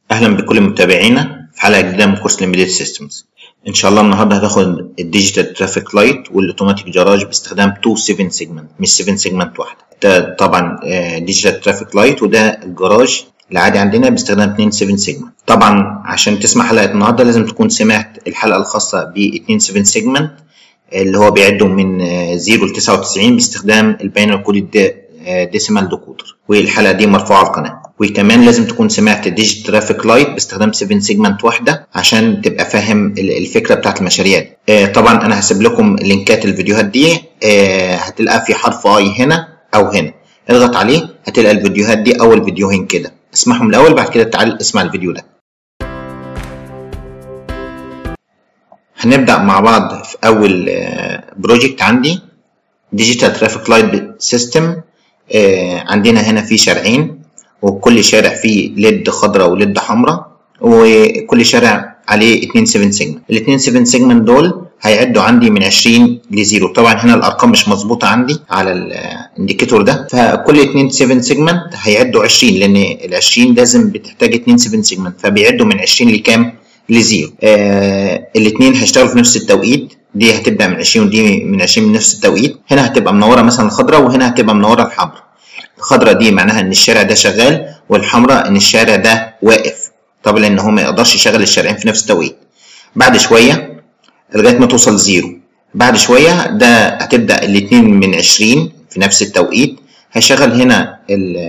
اهلا بكل متابعينا في حلقه جديده من كورس الامبيدد سيستمز ان شاء الله النهارده هتاخد الديجيتال ترافيك لايت والاوتوماتيك جراج باستخدام 2 7 سيجمنت مش 7 سيجمنت واحده ده طبعا ديجيتال ترافيك لايت وده الجراج العادي عندنا باستخدام 2 7 سيجمنت طبعا عشان تسمع حلقه النهارده لازم تكون سمعت الحلقه الخاصه ب 2 7 سيجمنت اللي هو بيعدوا من 0 ل 99 باستخدام الباينري كود ديسيمال ديكودر والحلقه دي مرفوعه على القناه وكمان لازم تكون سمعت الديجيتال ترافيك لايت باستخدام 7 سيجمنت واحده عشان تبقى فاهم الفكره بتاعت المشاريع دي آه طبعا انا هسيب لكم لينكات الفيديوهات دي آه هتلقى في حرف اي هنا او هنا اضغط عليه هتلقى الفيديوهات دي اول فيديوهين كده اسمعهم الاول بعد كده تعال اسمع الفيديو ده هنبدا مع بعض في اول آه بروجكت عندي ديجيتال ترافيك لايت سيستم عندنا هنا في شارعين وكل شارع فيه ليد خضراء وليد حمراء وكل شارع عليه 2 7 سيجمنت ال 2 7 سيجمنت دول هيعدوا عندي من 20 ل 0 طبعا هنا الارقام مش مظبوطه عندي على الانديكيتور ده فكل 2 7 سيجمنت هيعدوا 20 لان ال 20 لازم بتحتاج 2 7 سيجمنت فبيعدوا من 20 لكام لزيرو آه الاثنين هيشتغلوا في نفس التوقيت دي هتبدا من 20 ودي من 20 من نفس التوقيت هنا هتبقى منوره مثلا الخضراء وهنا هتبقى منوره الحمراء الخضراء دي معناها ان الشارع ده شغال والحمراء ان الشارع ده واقف طبعا لان هو ما يقدرش يشغل الشارعين في نفس التوقيت بعد شويه لغايه ما توصل زيرو بعد شويه ده هتبدا الاثنين من 20 في نفس التوقيت هيشغل هنا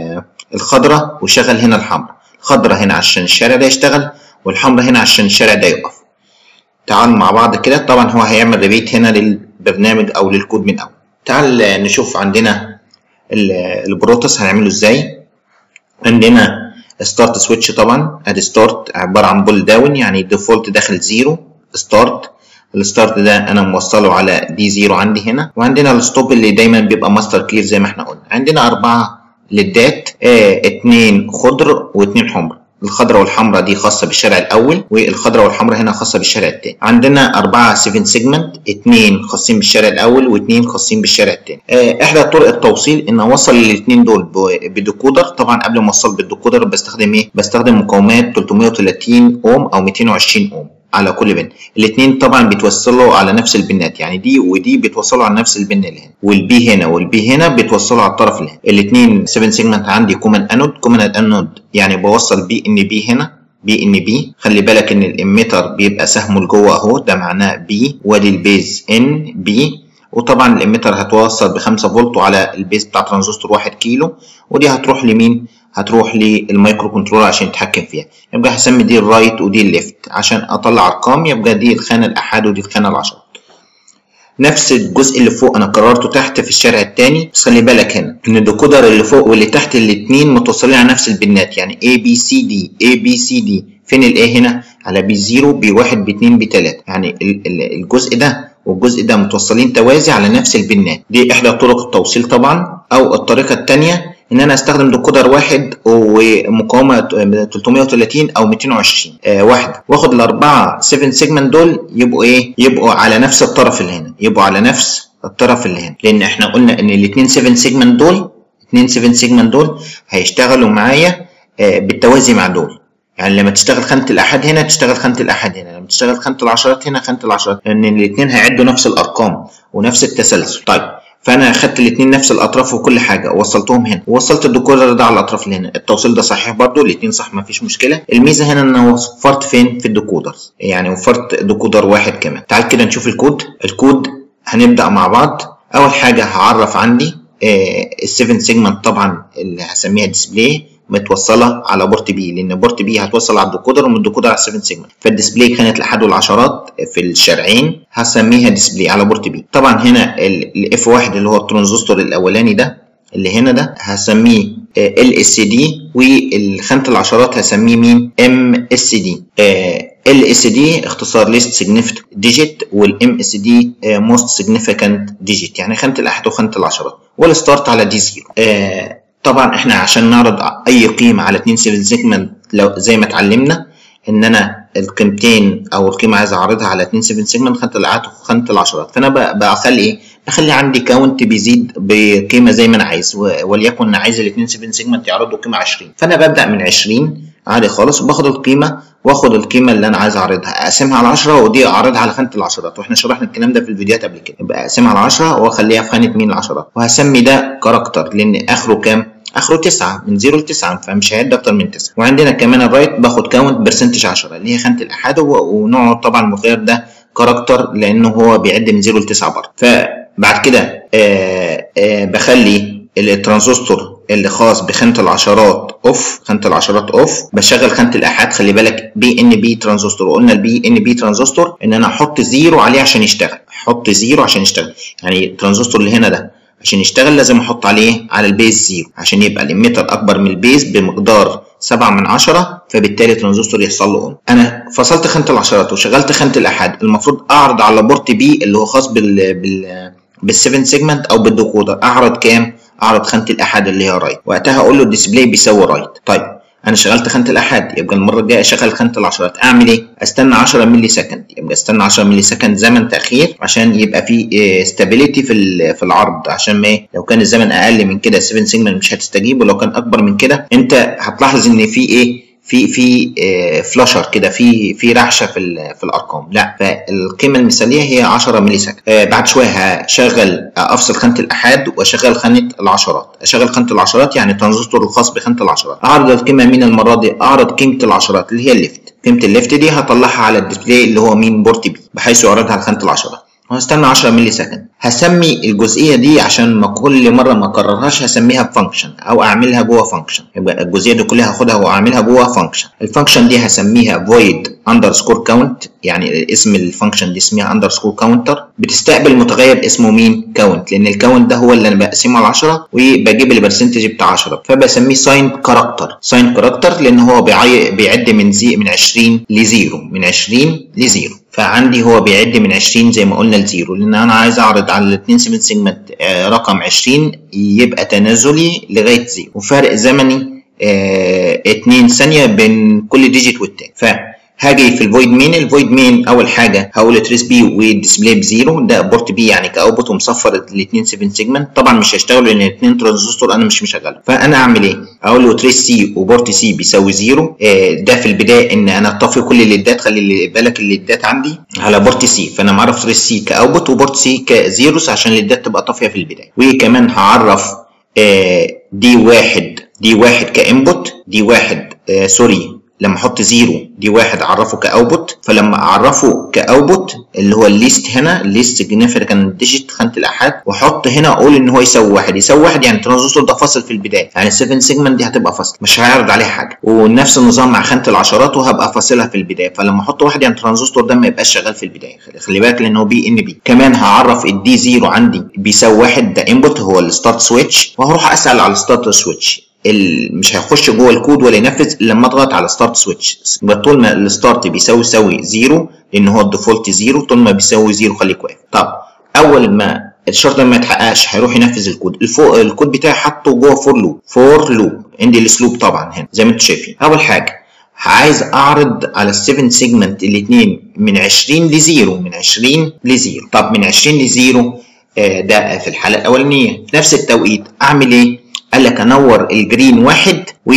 الخضراء ويشغل هنا الحمراء الخضراء هنا عشان الشارع ده يشتغل والحمراء هنا عشان الشارع ده يقف تعال مع بعض كده طبعا هو هيعمل ريبيت هنا للبرنامج او للكود من اول تعال نشوف عندنا البروتوس هنعمله ازاي عندنا ستارت سويتش طبعا ادي ستارت عباره عن بول داون يعني الديفولت داخل زيرو ستارت الستارت ده انا موصله على دي زيرو عندي هنا وعندنا الستوب اللي دايما بيبقى ماستر كلير زي ما احنا قلنا عندنا اربعه ليدات اه اتنين خضر واتنين حمر الخضراء والحمراء دي خاصه بالشارع الاول والخضراء والحمراء هنا خاصه بالشارع الثاني عندنا أربعة 7 سيجمنت اثنين خاصين بالشارع الاول واثنين خاصين بالشارع الثاني آه احدى طرق التوصيل ان اوصل الاثنين دول بديكودر طبعا قبل ما اوصل بالديكودر بستخدم ايه بستخدم مقاومات 330 اوم او 220 اوم على كل بن الاثنين طبعا بيتوصلوا على نفس البنات يعني دي ودي بيتوصلوا على نفس البن اللي هنا والبي هنا والبي هنا بيتوصلوا على الطرف اللي هنا الاثنين 7 سيجمنت عندي كومن انود كومن انود يعني بوصل بي ان بي هنا بي ان بي خلي بالك ان الاميتر بيبقى سهمه لجوه اهو ده معناه بي وادي البيز ان بي وطبعا الاميتر هتوصل ب 5 فولت وعلى البيز بتاع ترانزستور 1 كيلو ودي هتروح لمين هتروح للمايكرو كنترولر عشان يتحكم فيها يبقى هسمي دي الرايت ودي الليفت عشان اطلع ارقام يبقى دي الخانه الاحاد ودي الخانه العشرات نفس الجزء اللي فوق انا كررته تحت في الشارع الثاني بس خلي بالك هنا ان الديكودر اللي فوق واللي تحت الاثنين متصلين على نفس البنات يعني A B C D A B C D فين ال A هنا على B 0 B 1 B 2 B 3 يعني الجزء ده والجزء ده متوصلين توازي على نفس البنات دي احدى طرق التوصيل طبعا او الطريقه الثانيه ان انا استخدم ديكودر واحد ومقاومه 330 او 220 آه واحده واخد الاربعه 7 سيجمنت دول يبقوا ايه يبقوا على نفس الطرف اللي هنا يبقوا على نفس الطرف اللي هنا لان احنا قلنا ان الاثنين 7 سيجمنت دول 2 7 سيجمنت دول هيشتغلوا معايا آه بالتوازي مع دول يعني لما تشتغل خانة الأحد هنا تشتغل خانة الأحد هنا لما تشتغل خانة العشرات هنا خانة العشرات لأن الاثنين هيعدوا نفس الأرقام ونفس التسلسل طيب فانا اخدت الاثنين نفس الاطراف وكل حاجه ووصلتهم هنا ووصلت الديكودر ده على الاطراف اللي هنا التوصيل ده صحيح برضو الاثنين صح ما فيش مشكله الميزه هنا ان انا وفرت فين في الديكودرز يعني وفرت ديكودر واحد كمان تعال كده نشوف الكود الكود هنبدا مع بعض اول حاجه هعرف عندي ال7 سيجمنت طبعا اللي هسميها ديسبلاي متوصله على بورت بي لان بورت بي هتوصل على الديكودر ومن الديكودر على 7 سيجمنت فالديسبلاي خانه الاحاد والعشرات في الشارعين هسميها ديسبلاي على بورت بي طبعا هنا الاف 1 اللي هو الترانزستور الاولاني ده اللي هنا ده هسميه ال اس دي والخانه العشرات هسميه مين ام اس دي ال اس دي اختصار ليست سيجنيفيكانت ديجيت والام اس دي موست سيجنيفيكانت ديجيت يعني خانه الاحاد وخانه العشرات والستارت على دي زيرو طبعا احنا عشان نعرض اي قيمه على 2 7 سيجمنت لو زي ما اتعلمنا ان انا القيمتين او القيمه عايز اعرضها على 2 7 سيجمنت خانه الاعداد وخانه العشرات فانا بخلي ايه بخلي عندي كاونت بيزيد بقيمه زي ما انا عايز وليكن انا عايز ال 2 7 سيجمنت يعرضوا قيمه 20 فانا ببدا من 20 عادي خالص وباخد القيمه واخد القيمه اللي انا عايز اعرضها اقسمها على 10 ودي اعرضها على خانه العشرات واحنا شرحنا الكلام ده في الفيديوهات قبل كده يبقى اقسمها على 10 واخليها في خانه مين العشرات وهسمي ده كاركتر لان اخره كام اخره 9 من 0 ل 9 فمش هيعد اكتر من 9 وعندنا كمان الرايت باخد كاونت برسنتج 10 اللي هي خانه الاحاد ونوعه طبعا المخير ده كاركتر لانه هو بيعد من 0 ل 9 برضه فبعد كده آآ آآ بخلي الترانزستور اللي خاص بخانه العشرات اوف خانه العشرات اوف بشغل خانه الاحاد خلي بالك بي ان بي ترانزستور قلنا البي ان بي ترانزستور ان انا احط زيرو عليه عشان يشتغل احط زيرو عشان يشتغل يعني الترانزستور اللي هنا ده عشان يشتغل لازم احط عليه على البيز زيرو عشان يبقى الاميتر اكبر من البيز بمقدار 7 من 10 فبالتالي الترانزستور يحصل له اون انا فصلت خانه العشرات وشغلت خانه الاحاد المفروض اعرض على بورت بي اللي هو خاص بال بال بال7 سيجمنت او بالديكودر اعرض كام اعرض خانه الاحاد اللي هي رايت وقتها اقول له الديسبلاي بيساوي رايت طيب انا شغلت خانه الاحاد يبقى المره الجايه اشغل خانه العشرات اعمل ايه استنى 10 مللي سكند يبقى استنى 10 مللي سكند زمن تاخير عشان يبقى في ستابيليتي في في العرض عشان ما لو كان الزمن اقل من كده 7 سيجمنت مش هتستجيب ولو كان اكبر من كده انت هتلاحظ ان في ايه في في فلاشر كده في في رعشه في في الارقام لا فالقيمه المثاليه هي 10 مللي سكند بعد شويه هشغل افصل خانه الاحاد واشغل خانه العشرات اشغل خانه العشرات يعني الترانزستور الخاص بخانه العشرات اعرض القيمه مين المره دي اعرض قيمه العشرات اللي هي الليفت قيمه الليفت دي هطلعها على الديسبلاي اللي هو مين بورت بي بحيث يعرضها على خانه العشرات وهستنى 10 مللي سكند هسمي الجزئيه دي عشان ما كل مره ما اكررهاش هسميها بفانكشن او اعملها جوه فانكشن يبقى الجزئيه دي كلها هاخدها واعملها جوه فانكشن الفانكشن دي هسميها void underscore count يعني اسم الفانكشن دي اسمها underscore counter بتستقبل متغير اسمه مين count لان الكاونت ده هو اللي انا بقسمه على 10 وبجيب البرسنتج بتاع 10 فبسميه ساين كاركتر ساين كاركتر لان هو بيعد من زي من 20 لزيرو من 20 لزيرو فعندي هو بيعد من 20 زي ما قلنا لزيرو لان انا عايز اعرض على الاثنين 7 سيجمنت رقم 20 يبقى تنازلي لغايه زيرو وفرق زمني 2 ثانيه بين كل ديجيت والتاني ف هاجي في الفويد مين الفويد مين اول حاجه هقول تريس بي والديسبلاي بزيرو ده بورت بي يعني كاوتبوت ومصفر الاثنين 7 سيجمنت طبعا مش هيشتغلوا لان الاثنين ترانزستور انا مش مشغلهم فانا اعمل ايه اقول له تريس سي وبورت سي بيساوي زيرو آه ده في البدايه ان انا اطفي كل الليدات خلي بالك الليدات عندي على بورت سي فانا معرف تريس سي كاوتبوت وبورت سي كزيروس عشان الليدات تبقى طافيه في البدايه وكمان هعرف آه دي واحد دي واحد كانبوت دي واحد آه سوري لما احط زيرو دي واحد اعرفه كاوتبوت فلما اعرفه كاوتبوت اللي هو الليست هنا الليست سيجنيفيكانت ديجيت خانه الاحاد واحط هنا اقول ان هو يساوي واحد يساوي واحد يعني الترانزستور ده فاصل في البدايه يعني 7 سيجمنت دي هتبقى فاصل مش هيعرض عليها حاجه ونفس النظام مع خانه العشرات وهبقى فاصلها في البدايه فلما احط واحد يعني الترانزستور ده ما يبقاش شغال في البدايه خلي بالك لان هو بي ان بي كمان هعرف الدي زيرو عندي بيساوي واحد ده انبوت هو الستارت سويتش وهروح اسال على الستارت سويتش مش هيخش جوه الكود ولا ينفذ الا لما اضغط على ستارت سويتش يبقى طول ما الستارت بيساوي يساوي زيرو لان هو الديفولت زيرو طول ما بيساوي زيرو خليك واقف طب اول ما الشرط ده ما يتحققش هيروح ينفذ الكود الفوق الكود بتاعي حاطه جوه فور لوب فور لوب عندي السلوب طبعا هنا زي ما انتم شايفين اول حاجه عايز اعرض على ال7 سيجمنت الاثنين من 20 لزيرو من 20 لزيرو طب من 20 لزيرو آه ده في الحاله الاولانيه في نفس التوقيت اعمل ايه قال لك انور الجرين واحد و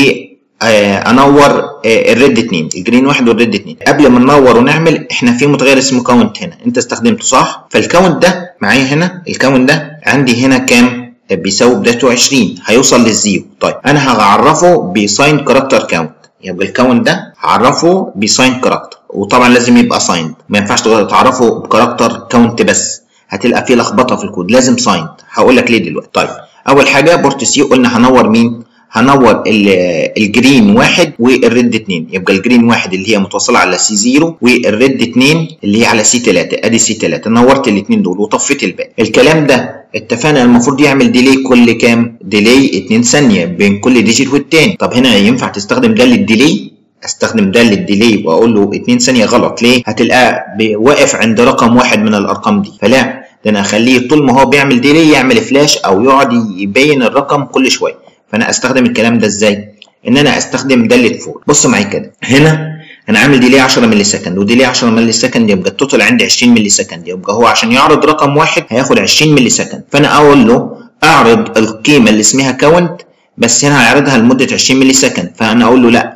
انور الريد 2 الجرين واحد والريد 2 قبل ما ننور ونعمل احنا في متغير اسمه كاونت هنا انت استخدمته صح فالكاونت ده معايا هنا الكاونت ده عندي هنا كام بيساوي بدايته 20 هيوصل للزيرو طيب انا هعرفه بساين كاركتر كاونت يبقى الكاونت ده هعرفه بساين كاركتر وطبعا لازم يبقى سايند ما ينفعش تعرفه بكاركتر كاونت بس هتلقى فيه لخبطه في الكود لازم سايند هقول لك ليه دلوقتي طيب اول حاجه بورت سي قلنا هنور مين هنور الجرين واحد والريد اتنين يبقى الجرين واحد اللي هي متوصله على سي زيرو والريد اتنين اللي هي على سي تلاته ادي سي تلاته نورت الاتنين دول وطفيت الباقي الكلام ده اتفقنا المفروض يعمل ديلي كل كام ديلي 2 ثانيه بين كل ديجيت والتاني طب هنا ينفع تستخدم ده للديلي استخدم ده للديلي واقول له 2 ثانيه غلط ليه هتلاقاه واقف عند رقم واحد من الارقام دي فلا ده انا اخليه طول ما هو بيعمل ديلي يعمل فلاش او يقعد يبين الرقم كل شويه فانا استخدم الكلام ده ازاي ان انا استخدم داله فور بص معايا كده هنا انا عامل ديلي 10 مللي سكند وديلي 10 مللي سكند يبقى التوتال عندي 20 مللي سكند يبقى هو عشان يعرض رقم واحد هياخد 20 مللي سكند فانا اقول له اعرض القيمه اللي اسمها كاونت بس هنا هيعرضها لمده 20 مللي سكند فانا اقول له لا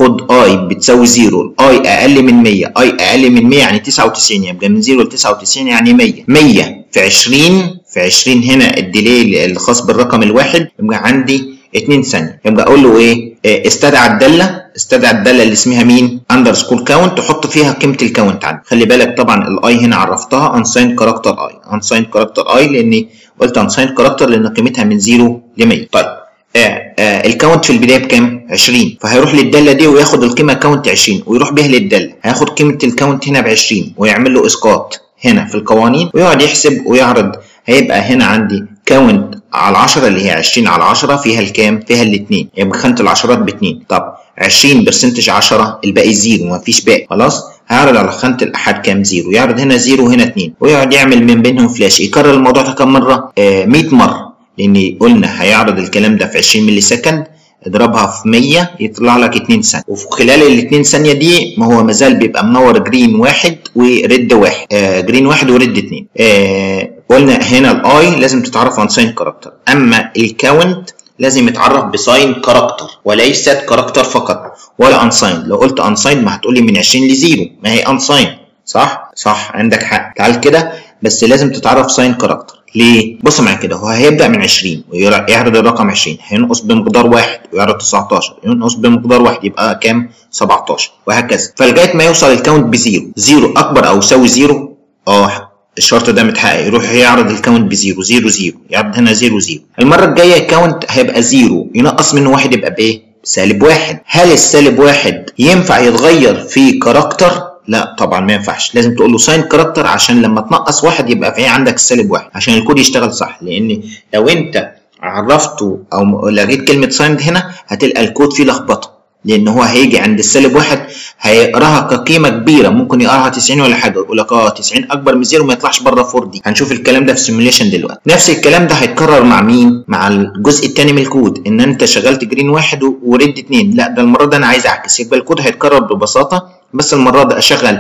خد اي بتساوي زيرو اي اقل من 100 اي اقل من 100 يعني 99 يبقى من 0 ل 99 يعني 100 100 في 20 في 20 هنا الديلي الخاص بالرقم الواحد يبقى عندي 2 ثانيه يبقى اقول له ايه استدعى الداله استدعى الداله اللي اسمها مين اندرسكور كاونت تحط فيها قيمه الكاونت عندي خلي بالك طبعا الاي هنا عرفتها انسايند كاركتر اي انسايند كاركتر اي لاني قلت انسايند كاركتر لان قيمتها من 0 ل 100 طيب آه آه الكاونت في البدايه بكام 20 فهيروح للداله دي وياخد القيمه كاونت 20 ويروح بيها للداله هياخد قيمه الكاونت هنا ب 20 ويعمل له اسقاط هنا في القوانين ويقعد يحسب ويعرض هيبقى هنا عندي كاونت على 10 اللي هي 20 على 10 فيها الكام؟ فيها الاثنين يبقى خانه العشرات باثنين طب 20 برسنتج 10 الباقي زيرو مفيش باقي خلاص هيعرض على خانه الاحاد كام زيرو يعرض هنا زيرو وهنا 2 ويقعد يعمل من بينهم فلاش يكرر الموضوع ده كام مره؟ آه 100 مره لان قلنا هيعرض الكلام ده في 20 ملي سكند اضربها في 100 يطلع لك 2 ثانيه وفي خلال ال 2 ثانيه دي ما هو مازال بيبقى منور جرين واحد وريد واحد آه جرين واحد وريد اثنين آه قلنا هنا الاي لازم تتعرف عن ساين كاركتر اما الكاونت لازم يتعرف بساين كاركتر وليست كاركتر فقط ولا انساين لو قلت انساين ما هتقولي من 20 لزيرو ما هي انساين صح صح عندك حق تعال كده بس لازم تتعرف ساين كاركتر ليه؟ بص معايا كده هو هيبدا من 20 ويعرض الرقم 20 هينقص بمقدار واحد ويعرض 19 ينقص بمقدار واحد يبقى كام؟ 17 وهكذا فلغايه ما يوصل الكاونت بزيرو زيرو اكبر او يساوي زيرو اه الشرط ده متحقق يروح يعرض الكاونت بزيرو زيرو زيرو يعرض هنا زيرو زيرو المره الجايه الكاونت هيبقى زيرو ينقص منه واحد يبقى بايه؟ سالب واحد هل السالب واحد ينفع يتغير في كاركتر؟ لا طبعا ما ينفعش لازم تقول له ساين كاركتر عشان لما تنقص واحد يبقى في عندك السالب واحد عشان الكود يشتغل صح لان لو انت عرفته او لغيت كلمه سايند هنا هتلقى الكود فيه لخبطه لان هو هيجي عند السالب واحد هيقراها كقيمه كبيره ممكن يقراها 90 ولا حاجه يقول لك اه 90 اكبر من زيرو ما يطلعش بره 4 دي هنشوف الكلام ده في السيموليشن دلوقتي نفس الكلام ده هيتكرر مع مين مع الجزء الثاني من الكود ان انت شغلت جرين واحد وريد اثنين لا ده المره ده انا عايز اعكس يبقى الكود هيتكرر ببساطه بس المره ده اشغل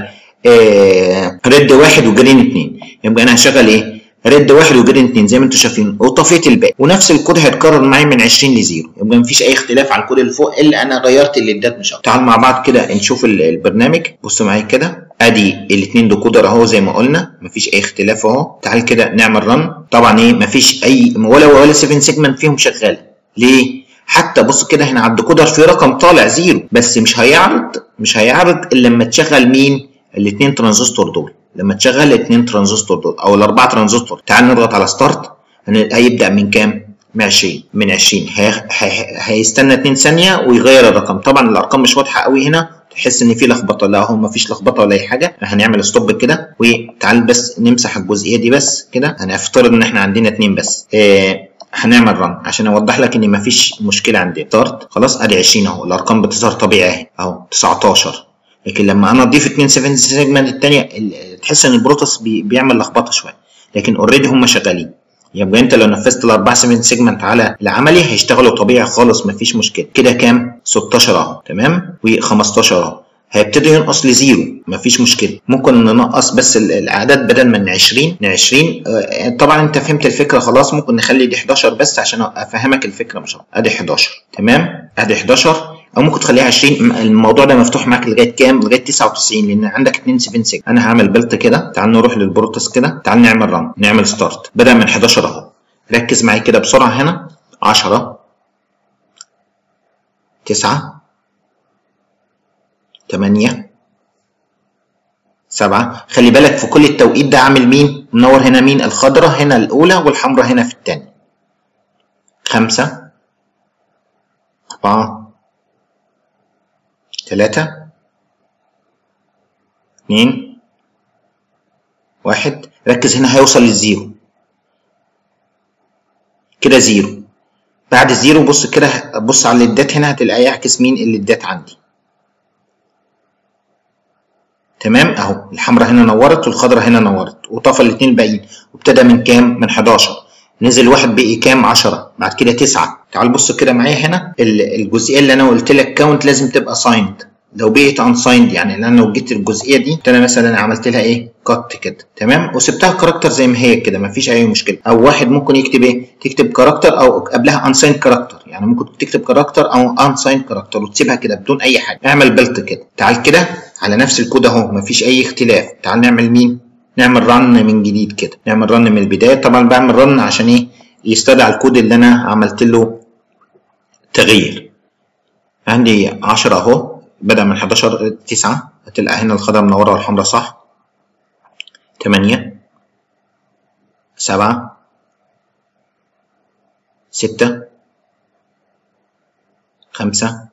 آه ريد واحد وجرين اثنين يبقى انا هشغل ايه ريد واحد وجرين اتنين زي ما انتم شايفين وطفيت الباقي ونفس الكود هيتكرر معايا من 20 ل 0 يبقى مفيش اي اختلاف عن الكود اللي فوق الا انا غيرت الليدات مش اكتر تعال مع بعض كده نشوف البرنامج بصوا معايا كده ادي الاثنين ديكودر اهو زي ما قلنا مفيش اي اختلاف اهو تعال كده نعمل رن طبعا ايه مفيش اي ولا ولا 7 سيجمنت فيهم شغاله ليه حتى بص كده هنا على الديكودر في رقم طالع زيرو بس مش هيعرض مش هيعرض الا لما تشغل مين الاثنين ترانزستور دول لما تشغل الاثنين ترانزستور دول او الاربعه ترانزستور تعال نضغط على ستارت هيبدا من كام من 20 من 20 هي... هي... هيستنى 2 ثانيه ويغير الرقم طبعا الارقام مش واضحه قوي هنا تحس ان في لخبطه لا هو مفيش لخبطه ولا اي حاجه هنعمل ستوب كده وتعال بس نمسح الجزئيه دي بس كده هنفترض ان احنا عندنا اتنين بس إيه هنعمل رن عشان اوضح لك ان مفيش مشكله عندنا ستارت خلاص ادي 20 اهو الارقام بتظهر طبيعي اهي اهو 19 لكن لما انا اضيف 2 7 سيجمنت الثانيه تحس ان البروتوس بي بيعمل لخبطه شويه لكن اوريدي هم شغالين يبقى انت لو نفذت الاربعه 7 سيجمنت على العملي هيشتغلوا طبيعي خالص مفيش مشكله كده كام 16 اهو تمام و15 اهو هيبتدي ينقص لزيرو مفيش مشكله ممكن ننقص بس الاعداد بدل من 20 ل 20 طبعا انت فهمت الفكره خلاص ممكن نخلي دي 11 بس عشان افهمك الفكره مش ادي 11 تمام ادي 11 او ممكن تخليها 20 الموضوع ده مفتوح معاك لغايه كام لغايه 99 لان عندك 2 7 6 انا هعمل بلت كده تعال نروح للبروتوس كده تعال نعمل رن نعمل ستارت بدا من 11 اهو ركز معايا كده بسرعه هنا 10 9 8 7 خلي بالك في كل التوقيت ده عامل مين منور هنا مين الخضراء هنا الاولى والحمراء هنا في الثاني 5 4 تلاتة اتنين واحد ركز هنا هيوصل للزيرو كده زيرو بعد الزيرو بص كده بص على الليدات هنا هتلاقيه يعكس مين الليدات عندي تمام اهو الحمراء هنا نورت والخضراء هنا نورت وطفى الاثنين الباقيين وابتدى من كام من 11 نزل واحد بقي كام 10 بعد كده 9 تعال بص كده معايا هنا الجزئيه اللي انا قلت لك كاونت لازم تبقى سايند لو بقيت انسايند يعني انا لو جيت الجزئيه دي انا مثلا عملت لها ايه كات كده تمام وسبتها كاركتر زي ما هي كده مفيش اي مشكله او واحد ممكن يكتب ايه تكتب كاركتر او قبلها انسايند كاركتر يعني ممكن تكتب كاركتر او انسايند كاركتر وتسيبها كده بدون اي حاجه اعمل بلت كده تعال كده على نفس الكود اهو مفيش اي اختلاف تعال نعمل مين نعمل رن من جديد كده نعمل رن من البدايه طبعا بعمل رن عشان ايه يستدعى الكود اللي انا عملت له تغيير عندي 10 اهو بدأ من 11 9 هتلقى هنا الخضراء منورة والحمراء صح 8 7 6 5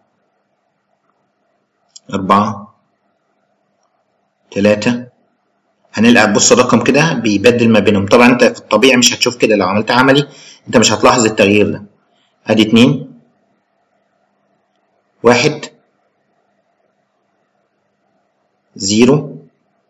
4 3 هنلقى بص الرقم كده بيبدل ما بينهم طبعا انت في الطبيعي مش هتشوف كده لو عملت عملي انت مش هتلاحظ التغيير ده ادي اتنين واحد زيرو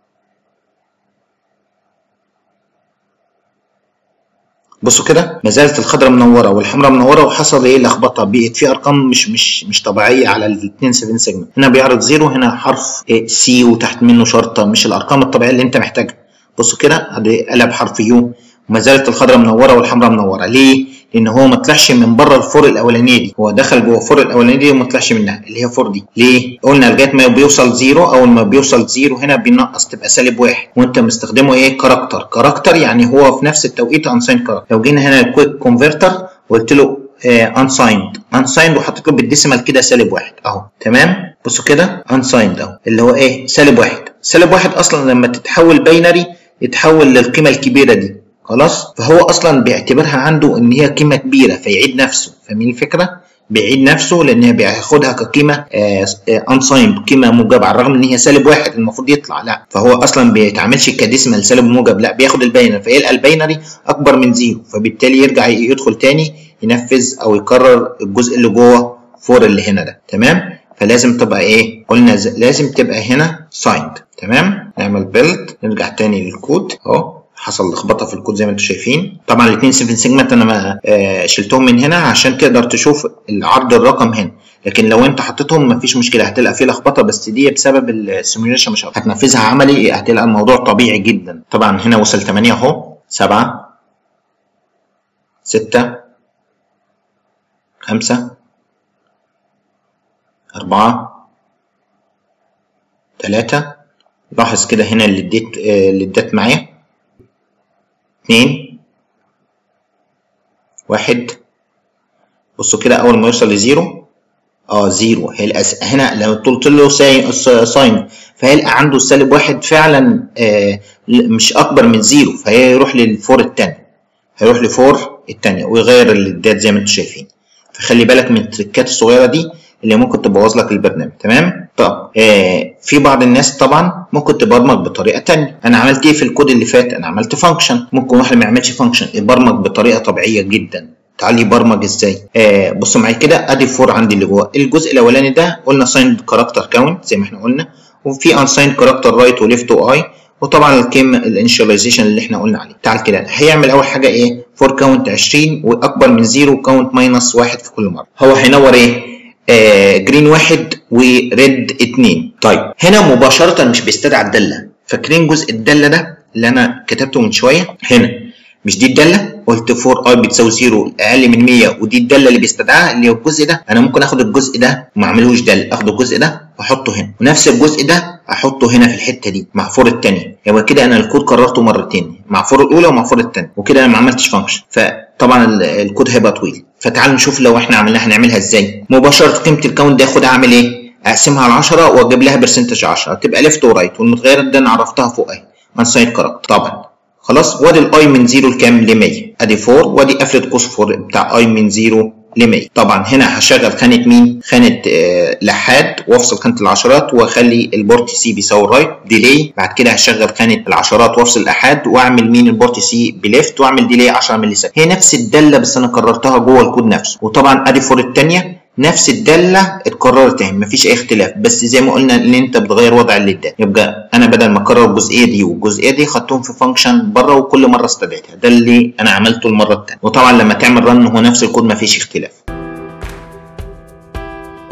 بصوا كده ما زالت الخضراء منوره والحمراء منوره وحصل ايه لخبطه بقت في ارقام مش مش مش طبيعيه على الاثنين 7 سيجمنت هنا بيعرض زيرو هنا حرف سي وتحت منه شرطه مش الارقام الطبيعيه اللي انت محتاجها بصوا كده ادي قلب حرف يو وما زالت الخضراء منوره والحمراء منوره ليه لان هو ما طلعش من بره الفور الاولانيه دي هو دخل جوه الفور الاولانيه دي وما طلعش منها اللي هي فور دي ليه قلنا لغايه ما بيوصل زيرو اول ما بيوصل زيرو هنا بينقص تبقى سالب واحد وانت مستخدمه ايه كاركتر كاركتر يعني هو في نفس التوقيت انسايند كاركتر لو جينا هنا الكويك كونفرتر وقلت له انسايند انسايند وحطيت له بالديسيمال كده سالب واحد اهو تمام بصوا كده انسايند اهو اللي هو ايه سالب واحد سالب واحد اصلا لما تتحول باينري يتحول للقيمه الكبيره دي خلاص فهو اصلا بيعتبرها عنده ان هي قيمه كبيره فيعيد نفسه فاهمين الفكره بيعيد نفسه لان بياخدها كقيمه انسايند قيمه موجبه على الرغم ان هي سالب واحد المفروض يطلع لا فهو اصلا ما بيتعاملش كديسمال سالب موجب لا بياخد الباينري فيلقى الباينري اكبر من زيرو فبالتالي يرجع يدخل تاني ينفذ او يكرر الجزء اللي جوه فور اللي هنا ده تمام فلازم تبقى ايه قلنا لازم تبقى هنا سايند تمام نعمل بيلد نرجع تاني للكود اهو حصل لخبطه في الكود زي ما انتم شايفين طبعا الاثنين 7 سيجمنت انا ما آه شلتهم من هنا عشان تقدر تشوف العرض الرقم هنا لكن لو انت حطيتهم مفيش مشكله هتلقى فيه لخبطه بس دي بسبب السيميوليشن مش هتنفذها عملي هتلقى الموضوع طبيعي جدا طبعا هنا وصل 8 اهو 7 6 5 4 3 لاحظ كده هنا اللي اديت آه اللي ادت معايا اتنين واحد بصوا كده اول ما يوصل لزيرو اه زيرو هيلقى هنا لو قلت له ساين فهيلقى عنده السالب واحد فعلا آه مش اكبر من زيرو فهيروح للفور التاني هيروح لفور التانية ويغير الدات زي ما انتم شايفين فخلي بالك من التريكات الصغيره دي اللي ممكن تبوظ لك البرنامج تمام طب آه في بعض الناس طبعا ممكن تبرمج بطريقه تانية انا عملت ايه في الكود اللي فات انا عملت فانكشن ممكن واحد ما يعملش فانكشن يبرمج بطريقه طبيعيه جدا تعالي يبرمج ازاي آه بصوا معايا كده ادي فور عندي اللي جوه الجزء الاولاني ده قلنا سايند كاركتر كاونت زي ما احنا قلنا وفي انسايند كاركتر رايت وليفت واي وطبعا الكيم الانشاليزيشن اللي احنا قلنا عليه تعال كده هيعمل اول حاجه ايه فور كاونت 20 واكبر من زيرو كاونت ماينس واحد في كل مره هو هينور ايه آه جرين واحد وريد اتنين طيب هنا مباشرة مش بيستدعى الدالة فاكرين جزء الدالة ده اللي أنا كتبته من شوية هنا مش دي الدالة قلت 4 اي بتساوي 0 اقل من 100 ودي الداله اللي بيستدعاها اللي هو الجزء ده انا ممكن اخد الجزء ده وما اعملوش داله اخد الجزء ده واحطه هنا ونفس الجزء ده احطه هنا في الحته دي مع فور الثانيه يبقى كده انا الكود كررته مرتين مع فور الاولى ومع فور الثانيه وكده انا ما عملتش فانكشن فطبعا الكود هيبقى طويل فتعالوا نشوف لو احنا عملناها هنعملها ازاي مباشره قيمه الكاونت دي اخدها اعمل ايه اقسمها على 10 واجيب لها برسنتج 10 تبقى ليفت ورايت والمتغيرات دي انا عرفتها فوق اهي انسايد كاركتر طبعا خلاص وادي الاي من 0 لكام ل 100 ادي 4 وادي قفله قوس 4 بتاع اي من 0 ل 100 طبعا هنا هشغل خانه مين خانه آه لحاد وافصل خانه العشرات واخلي البورت سي بيساوي رايت ديلي بعد كده هشغل خانه العشرات وافصل الاحاد واعمل مين البورت سي بليفت واعمل ديلي 10 ملي ثانيه هي نفس الداله بس انا كررتها جوه الكود نفسه وطبعا ادي 4 الثانيه نفس الداله اتكررت اهي مفيش اي اختلاف بس زي ما قلنا ان انت بتغير وضع الليدات يبقى انا بدل ما اكرر الجزئيه دي والجزئيه دي خدتهم في فانكشن بره وكل مره استدعيتها ده اللي انا عملته المره الثانيه وطبعا لما تعمل رن هو نفس الكود مفيش اختلاف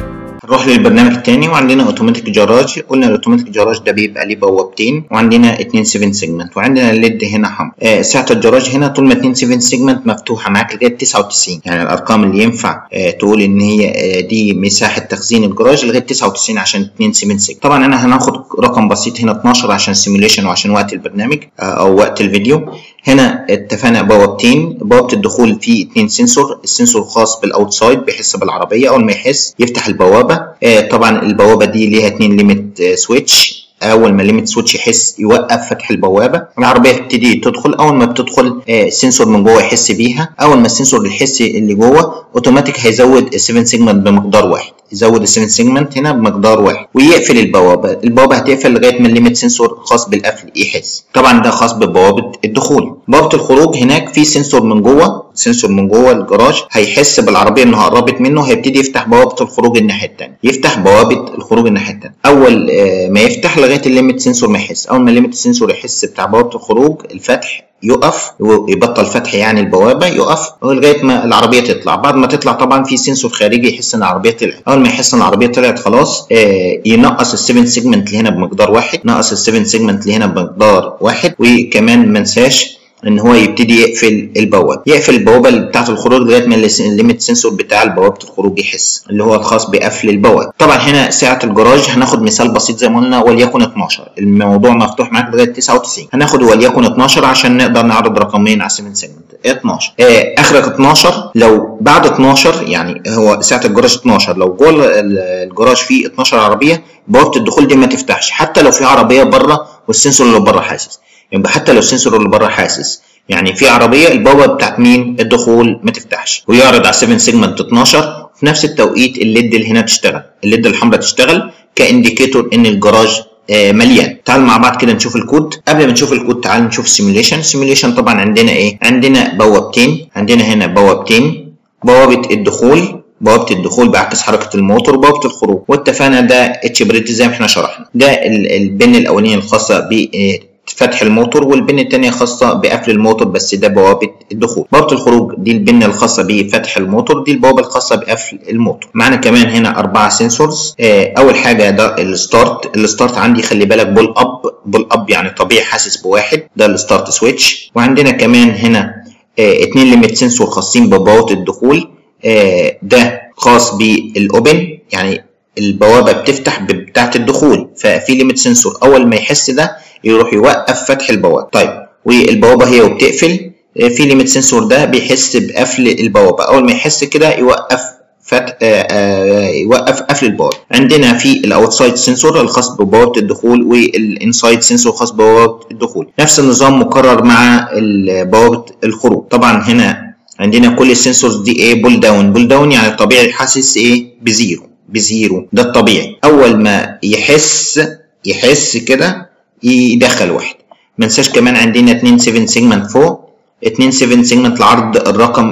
نروح للبرنامج التاني وعندنا اوتوماتيك جراج قلنا الاوتوماتيك جراج ده بيبقى ليه بوابتين وعندنا اتنين 7 سيجمنت وعندنا الليد هنا حمر آه سعه الجراج هنا طول ما اتنين 7 سيجمنت مفتوحه معاك لغايه 99 يعني الارقام اللي ينفع آه تقول ان هي آه دي مساحه تخزين الجراج لغايه 99 عشان اتنين 7 سيجمنت طبعا انا هناخد رقم بسيط هنا 12 عشان سيميوليشن وعشان وقت البرنامج آه او وقت الفيديو هنا اتفقنا بوابتين بوابه الدخول فيه اتنين سنسور السنسور خاص بالاوتسايد بيحس بالعربيه اول ما يحس يفتح البوابه آه طبعا البوابه دي ليها اتنين ليميت آه سويتش اول ما الليميت سويتش يحس يوقف فتح البوابه العربيه تبتدي تدخل اول ما بتدخل آه السنسور من جوه يحس بيها اول ما السنسور يحس اللي جوه اوتوماتيك هيزود ال 7 سيجمنت بمقدار واحد يزود ال 7 سيجمنت هنا بمقدار واحد ويقفل البوابه البوابه هتقفل لغايه ما الليميت سنسور خاص بالقفل يحس طبعا ده خاص ببوابه الدخول بوابه الخروج هناك في سنسور من جوه سنسور من جوه الجراج هيحس بالعربيه انها قربت منه هيبتدي يفتح بوابه الخروج الناحيه الثانيه يفتح بوابه الخروج الناحيه الثانيه اول آه ما يفتح لغايه الليميت سنسور ما يحس اول ما الليميت سنسور يحس بتاع بوابه الخروج الفتح يقف يبطل فتح يعني البوابه يقف لغايه ما العربيه تطلع بعد ما تطلع طبعا في سنسور خارجي يحس ان العربيه طلعت اول ما يحس ان العربيه طلعت خلاص آه ينقص ال 7 سيجمنت اللي هنا بمقدار واحد نقص ال 7 سيجمنت اللي هنا بمقدار واحد وكمان ما ننساش ان هو يبتدي يقفل البوابه يقفل البوابه بتاعه الخروج لغايه ما الليميت سنسور بتاع بوابه الخروج يحس اللي هو الخاص بقفل البوابه طبعا هنا سعه الجراج هناخد مثال بسيط زي ما قلنا وليكن 12 الموضوع مفتوح معاك لغايه 99 هناخد وليكن 12 عشان نقدر نعرض رقمين على 7 سيجمنت 12 آه اخرك 12 لو بعد 12 يعني هو سعه الجراج 12 لو جوه الجراج فيه 12 عربيه بوابه الدخول دي ما تفتحش حتى لو في عربيه بره والسنسور اللي بره حاسس يبقى حتى لو السنسور اللي بره حاسس يعني في عربيه البوابه بتاعت مين الدخول ما تفتحش ويعرض على 7 سيجمنت 12 في نفس التوقيت الليد اللي هنا تشتغل الليد الحمراء تشتغل كانديكيتور ان الجراج آه مليان تعال مع بعض كده نشوف الكود قبل ما نشوف الكود تعال نشوف السيميوليشن السيميوليشن طبعا عندنا ايه عندنا بوابتين عندنا هنا بوابتين بوابه الدخول بوابه الدخول بعكس حركه الموتور وبوابه الخروج واتفقنا ده اتش بريد زي ما احنا شرحنا ده البن الاولانيه الخاصه ب فتح الموتور والبن الثانيه خاصه بقفل الموتور بس ده بوابه الدخول بوابه الخروج دي البن الخاصه بفتح الموتور دي البوابه الخاصه بقفل الموتور معانا كمان هنا اربعه سنسورز آه اول حاجه ده الستارت الستارت عندي خلي بالك بول اب بول اب يعني طبيعي حاسس بواحد ده الستارت سويتش وعندنا كمان هنا آه اتنين ليميت سنسور خاصين ببوابه الدخول آه ده خاص بالاوبن يعني البوابه بتفتح بتاعه الدخول ففي ليميت سنسور اول ما يحس ده يروح يوقف فتح البوابه طيب والبوابه هي وبتقفل في ليميت سنسور ده بيحس بقفل البوابه اول ما يحس كده يوقف فتح يوقف قفل البوابه عندنا في الاوتسايد سنسور الخاص ببوابه الدخول والانسايد سنسور الخاص ببوابه الدخول نفس النظام مكرر مع بوابه الخروج طبعا هنا عندنا كل السنسورز دي ايه بول داون بول داون يعني طبيعي حاسس ايه بزيرو بزيرو ده الطبيعي اول ما يحس يحس كده يدخل واحد ما ننساش كمان عندنا 2 7 سيجمنت فوق 2 7 سيجمنت لعرض الرقم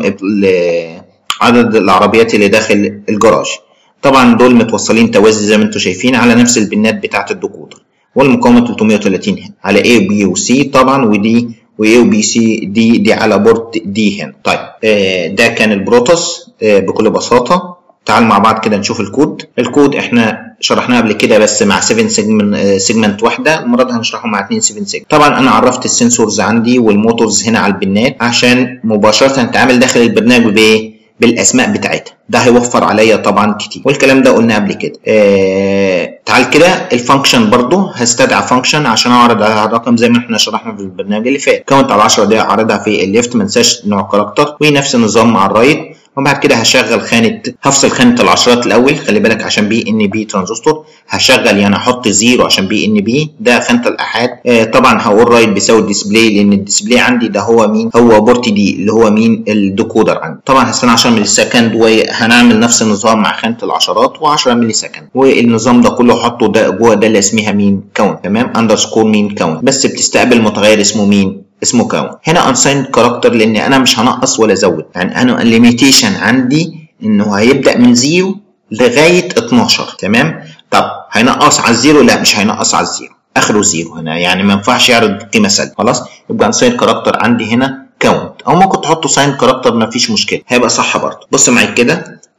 عدد العربيات اللي داخل الجراج طبعا دول متوصلين توازي زي ما انتم شايفين على نفس البنات بتاعه الديكودر والمقاومه 330 هنا على A و B و C طبعا ودي و A و B C دي دي على بورت دي هنا طيب آه ده كان البروتوس آه بكل بساطه تعال مع بعض كده نشوف الكود الكود احنا شرحناه قبل كده بس مع 7 سيجمنت سيجمنت واحده المره دي هنشرحه مع 2 7 سيجمنت طبعا انا عرفت السنسورز عندي والموتورز هنا على البنات عشان مباشره نتعامل داخل البرنامج بايه بالاسماء بتاعتها ده هيوفر عليا طبعا كتير والكلام ده قلنا قبل كده آه تعال كده الفانكشن برضو هستدعى فانكشن عشان اعرض على الرقم زي ما احنا شرحنا في البرنامج اللي فات كاونت على 10 دقايق اعرضها في الليفت ما انساش نوع كاركتر ونفس النظام مع الرايت وبعد كده هشغل خانه هفصل خانه العشرات الاول خلي بالك عشان بي ان بي ترانزستور هشغل يعني احط زيرو عشان بي ان بي ده خانه الاحاد آه طبعا هقول رايت بيساوي الديسبلاي لان الديسبلاي عندي ده هو مين هو بورت دي اللي هو مين الديكودر عندي طبعا هستنى 10 ملي سكند وهنعمل نفس النظام مع خانه العشرات و10 ملي سكند والنظام ده كله احطه ده جوه ده اللي اسمها مين كاونت تمام اندرسكور مين كاونت بس بتستقبل متغير اسمه مين اسمه كاونت هنا unsigned كاركتر لان انا مش هنقص ولا ازود يعني انا الليميتيشن عندي انه هيبدا من زيرو لغايه 12 تمام طب هينقص على الزيرو لا مش هينقص على الزيرو اخره زيرو هنا يعني ما ينفعش يعرض قيمه سلبيه خلاص يبقى unsigned كاركتر عندي هنا كاونت او ممكن تحطه ساين كاركتر ما فيش مشكله هيبقى صح برضه بص معايا كده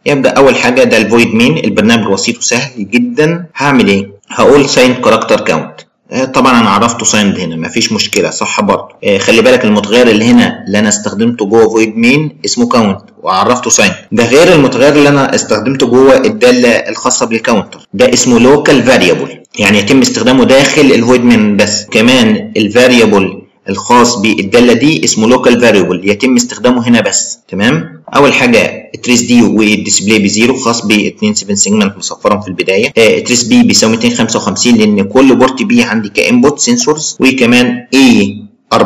يبقى اول حاجه ده الفويد مين البرنامج بسيط وسهل جدا هعمل ايه هقول ساين كاركتر كاونت طبعا انا عرفته سايند هنا مفيش مشكله صح برضه خلي بالك المتغير اللي هنا اللي انا استخدمته جوه فويد مين اسمه كاونت وعرفته ساين ده غير المتغير اللي انا استخدمته جوه الداله الخاصه بالكاونتر ده اسمه لوكال فاريبل يعني يتم استخدامه داخل الفويد مين بس كمان الفاريبل الخاص بالداله دي اسمه لوكال فاريبل يتم استخدامه هنا بس تمام اول حاجه تريس دي والديسبلاي بزيرو خاص ب 2 7 سيجمنت مصفرهم في البدايه آه تريس بي بيساوي 255 لان كل بورت بي عندي كانبوت سنسورز وكمان اي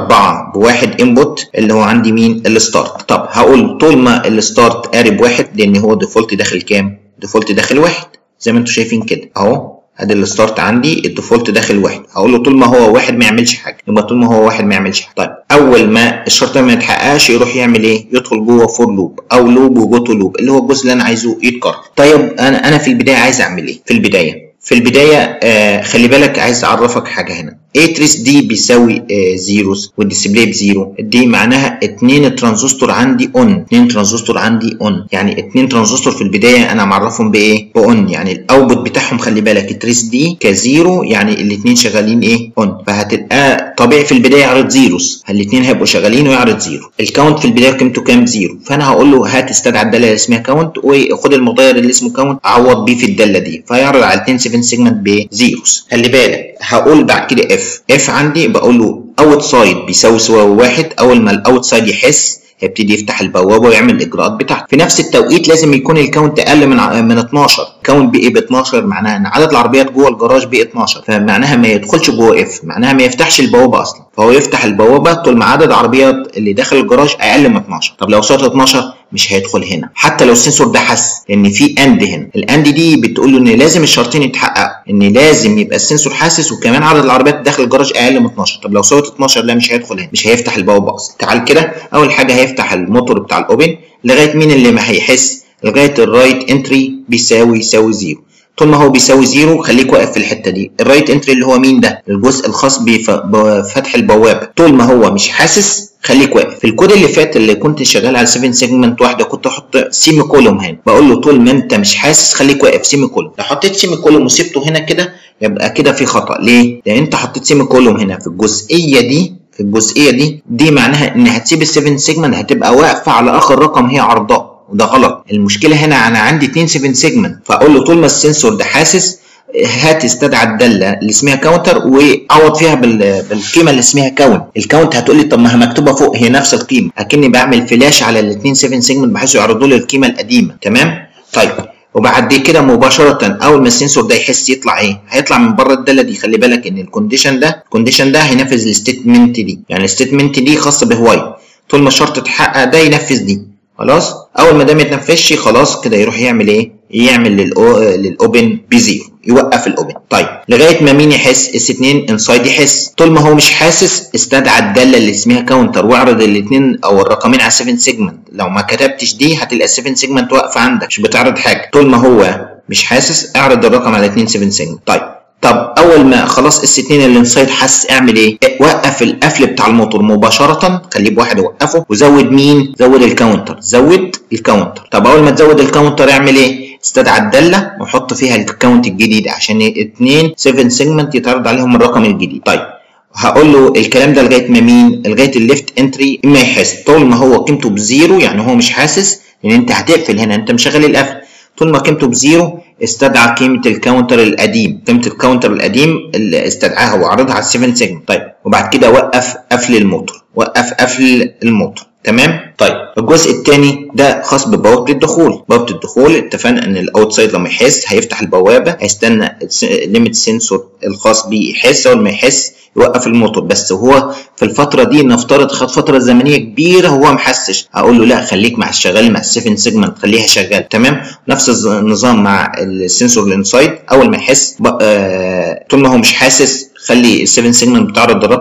4 بواحد انبوت اللي هو عندي مين الستارت طب هقول طول ما الستارت قارب واحد لان هو ديفولت داخل كام ديفولت داخل واحد زي ما انتم شايفين كده اهو ادي الستارت عندي الديفولت داخل واحد هقول له طول ما هو واحد ما يعملش حاجه يبقى طول ما هو واحد ما يعملش حاجه طيب اول ما الشرط ما يتحققش يروح يعمل ايه يدخل جوه فور لوب او لوب وجوتو لوب اللي هو الجزء اللي انا عايزه يتكرر طيب انا انا في البدايه عايز اعمل ايه في البدايه في البدايه آه خلي بالك عايز اعرفك حاجه هنا اتريس دي بيساوي آه زيروز والديسبلاي بزيرو دي معناها اتنين ترانزستور عندي اون اتنين ترانزستور عندي اون يعني اتنين ترانزستور في البدايه انا معرفهم بايه باون يعني الاوتبوت بتاعهم خلي بالك التريس دي كزيرو يعني الاتنين شغالين ايه اون فهتبقى طبيعي في البدايه يعرض زيروز الاتنين هيبقوا شغالين ويعرض زيرو الكاونت في البدايه قيمته كام زيرو فانا هقول له هات استدعى الداله اللي اسمها كاونت وخد المتغير اللي اسمه كاونت عوض بيه في الداله دي فيعرض على 2 7 سيجمنت بزيروز خلي بالك هقول بعد كده اف اف عندي بقول له اوت سايد بيساوي سوا واحد اول ما الاوت سايد يحس هيبتدي يفتح البوابه ويعمل الاجراءات بتاعته في نفس التوقيت لازم يكون الكاونت اقل من من 12 كاونت بي ب 12 معناها ان عدد العربيات جوه الجراج ب 12 فمعناها ما يدخلش جوه اف معناها ما يفتحش البوابه اصلا فهو يفتح البوابه طول ما عدد العربيات اللي داخل الجراج اقل من 12 طب لو وصلت 12 مش هيدخل هنا حتى لو السنسور ده حس لان في اند هنا الاند دي بتقول له ان لازم الشرطين يتحققوا ان لازم يبقى السنسور حاسس وكمان عدد العربيات داخل الجراج اقل من 12 طب لو وصلت 12 لا مش هيدخل هنا مش هيفتح البوابه اصلا تعال كده اول حاجه هيفتح الموتور بتاع الاوبن لغايه مين اللي ما هيحس لغايه الرايت انتري بيساوي يساوي زيرو طول ما هو بيساوي زيرو خليك واقف في الحته دي الرايت انتري اللي هو مين ده الجزء الخاص بفتح البوابه طول ما هو مش حاسس خليك واقف في الكود اللي فات اللي كنت شغال على 7 سيجمنت واحده كنت احط سيمي كولوم هنا بقول له طول ما انت مش حاسس خليك واقف سيمي كولوم لو حطيت سيمي كولوم وسبته هنا كده يبقى كده في خطا ليه لان انت حطيت سيمي كولوم هنا في الجزئيه دي في الجزئيه دي دي معناها ان هتسيب ال 7 سيجمنت هتبقى واقفه على اخر رقم هي عرضاه وده غلط المشكله هنا انا عندي 2 7 سيجمنت فاقول له طول ما السنسور ده حاسس هات استدعى الداله اللي اسمها كاونتر وعوض فيها بالقيمه اللي اسمها كاونت الكاونت هتقول لي طب ما هي مكتوبه فوق هي نفس القيمه اكني بعمل فلاش على الاثنين 7 سيجمنت بحيث يعرضوا لي القيمه القديمه تمام طيب وبعد كده مباشره اول ما السنسور ده يحس يطلع ايه هيطلع من بره الداله دي خلي بالك ان الكونديشن ده الكونديشن ده هينفذ الستيتمنت دي يعني الستيتمنت دي خاصه بهواي طول ما الشرط اتحقق ده ينفذ دي خلاص اول ما ده ما يتنفذش خلاص كده يروح يعمل ايه يعمل للأو... للاوبن بزيرو يوقف الاوبن طيب لغايه ما مين يحس اس 2 انسايد يحس طول ما هو مش حاسس استدعى الداله اللي اسمها كاونتر واعرض الاثنين او الرقمين على 7 سيجمنت لو ما كتبتش دي هتلاقي 7 سيجمنت واقفه عندك مش بتعرض حاجه طول ما هو مش حاسس اعرض الرقم على 2 7 سيجمنت طيب طب اول ما خلاص اس 2 اللي انسايد حس اعمل ايه؟ وقف القفل بتاع الموتور مباشره خليه بواحد وقفه وزود مين؟ زود الكاونتر زود الكاونتر طب اول ما تزود الكاونتر اعمل ايه؟ استدعى الداله وحط فيها الكاونت الجديد عشان اثنين 7 سيجمنت يتعرض عليهم الرقم الجديد طيب هقول له الكلام ده لغايه ما مين؟ لغايه الليفت انتري ما يحس طول ما هو قيمته بزيرو يعني هو مش حاسس لان انت هتقفل هنا انت مشغل القفل طول ما قيمته بزيرو استدعى قيمه الكاونتر القديم قيمه الكاونتر القديم اللي استدعاها وعرضها على 7 سيجمنت طيب وبعد كده وقف قفل الموتور وقف قفل الموتور تمام طيب الجزء الثاني ده خاص ببوابه الدخول بوابه الدخول اتفقنا ان الاوتسايد لما يحس هيفتح البوابه هيستنى ليميت سنسور الخاص بيه يحس اول ما يحس يوقف الموتور بس هو في الفتره دي نفترض خد فتره زمنيه كبيره هو محسش اقول له لا خليك مع الشغال مع ال7 سيجمنت خليها شغال تمام نفس النظام مع السنسور الانسايد اول ما يحس آه طول ما هو مش حاسس خلي ال7 سيجمنت بتعرض الرقم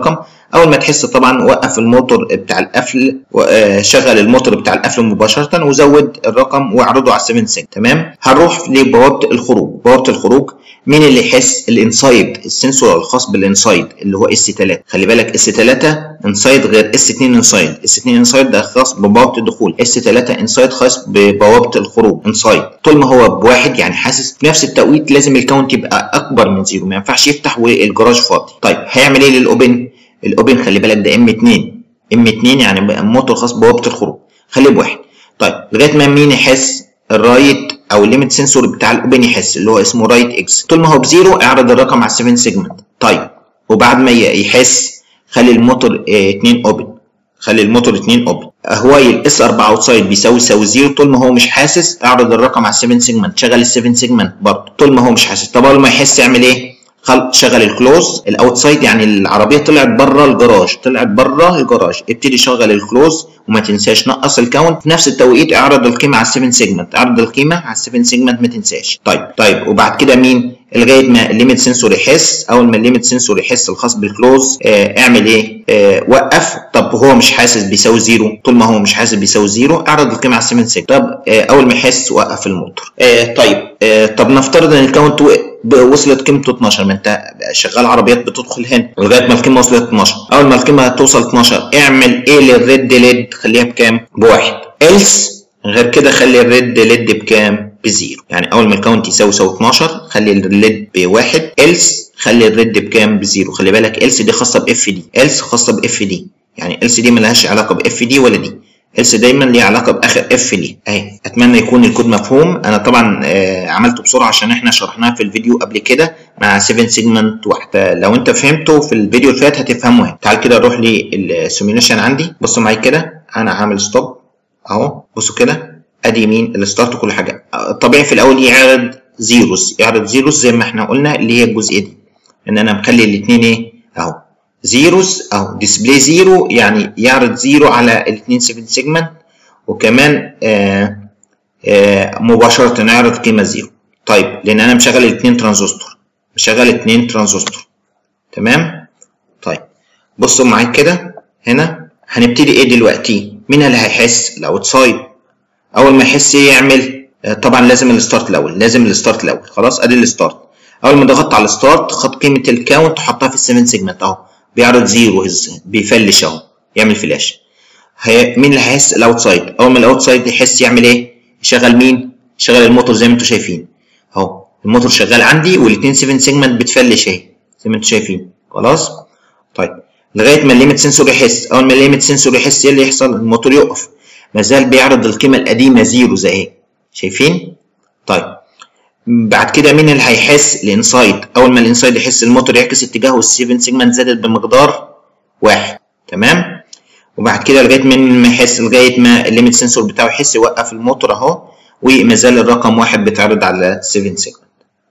اول ما تحس طبعا وقف الموتور بتاع القفل شغل الموتور بتاع القفل مباشره وزود الرقم واعرضه على 7 سيج تمام هنروح لبوابه الخروج بوابه الخروج مين اللي يحس الانسايد السنسور الخاص بالانسايد اللي هو اس 3 خلي بالك اس 3 انسايد غير اس 2 انسايد اس 2 انسايد ده خاص ببوابه الدخول اس 3 انسايد خاص ببوابه الخروج انسايد طول ما هو بواحد يعني حاسس في نفس التوقيت لازم الكاونت يبقى اكبر من زيرو ما ينفعش يفتح والجراج فاضي طيب هيعمل ايه للاوبن الاوبن خلي بالك ده ام 2 ام 2 يعني موتور خاص ببوابه الخروج خليه بواحد طيب لغايه ما مين يحس الرايت او الليميت سنسور بتاع الاوبن يحس اللي هو اسمه رايت اكس طول ما هو بزيرو اعرض الرقم على 7 سيجمنت طيب وبعد ما يحس خلي الموتور 2 اوبن خلي الموتور 2 اوبن هو الاس 4 اوتسايد بيساوي يساوي زيرو طول ما هو مش حاسس اعرض الرقم على 7 سيجمنت شغل ال 7 سيجمنت برضه طول ما هو مش حاسس طب اول ما يحس يعمل ايه؟ شغل الكلوز الاوتسايد يعني العربيه طلعت بره الجراج طلعت بره الجراج ابتدي شغل الكلوز وما تنساش نقص الكاونت في نفس التوقيت اعرض القيمه على 7 سيجمنت اعرض القيمه على 7 سيجمنت ما تنساش طيب طيب وبعد كده مين لغايه ما الليميت سنسور يحس اول ما الليميت سنسور يحس الخاص بالكلوز آه اعمل ايه آه وقف طب هو مش حاسس بيساوي زيرو طول ما هو مش حاسس بيساوي زيرو اعرض القيمه على 7 سيجمنت طب آه اول ما يحس وقف الموتور آه طيب آه طب نفترض ان الكاونت وصلت قيمته 12 ما انت شغال عربيات بتدخل هنا لغايه ما القيمه وصلت 12 اول ما القيمه توصل 12 اعمل ايه للريد ليد خليها بكام بواحد إلس غير كده خلي الريد ليد بكام بزيرو يعني اول ما الكاونت يساوي يساوي 12 خلي الليد بواحد إلس خلي الريد بكام بزيرو خلي بالك إلس دي خاصه باف دي إلس خاصه باف دي يعني إلس دي ملهاش علاقه باف دي ولا دي إلس دايما ليه علاقه باخر اف دي اهي اتمنى يكون الكود مفهوم انا طبعا آه عملته بسرعه عشان احنا شرحناه في الفيديو قبل كده مع 7 سيجمنت واحده لو انت فهمته في الفيديو اللي فات هتفهمه هنا تعال كده نروح للسيميوليشن عندي بصوا معايا كده انا هعمل ستوب اهو بصوا كده ادي يمين الستارت وكل حاجه طبيعي في الاول يعرض زيروز يعرض زيروز زي ما احنا قلنا اللي هي الجزئيه دي ان انا مخلي الاثنين ايه اهو زيروز اهو ديسبلاي زيرو يعني يعرض زيرو على الاثنين 7 سيجمنت وكمان آآ آآ مباشره يعرض قيمه زيرو طيب لان انا مشغل الاثنين ترانزستور مشغل اثنين ترانزستور تمام طيب بصوا معايا كده هنا هنبتدي ايه دلوقتي مين اللي هيحس الاوتسايد اول ما يحس يعمل طبعا لازم الستارت الاول لازم الستارت الاول خلاص ادي الستارت اول ما ضغطت على الستارت خد قيمه الكاونت حطها في ال7 سيجمنت اهو بيعرض زيرو بيفلش اهو يعمل فلاش هي مين اللي هيحس الاوتسايد اول ما الاوتسايد يحس يعمل ايه يشغل مين يشغل الموتور زي ما انتم شايفين اهو الموتور شغال عندي والاثنين 7 سيجمنت بتفلش اهي زي ما انتم شايفين خلاص طيب لغايه ما الليميت سنسور يحس اول ما الليميت سنسور يحس ايه اللي يحصل الموتور يقف ما زال بيعرض القيمه القديمه زيرو زي اهي شايفين طيب بعد كده مين اللي هيحس الانسايد اول ما الانسايد يحس الموتور يعكس اتجاهه والسيفن سيجمنت زادت بمقدار واحد تمام وبعد كده لغايه من ما يحس لغايه ما الليميت سنسور بتاعه يحس يوقف الموتور اهو وما زال الرقم واحد بيتعرض على 7 سيجمنت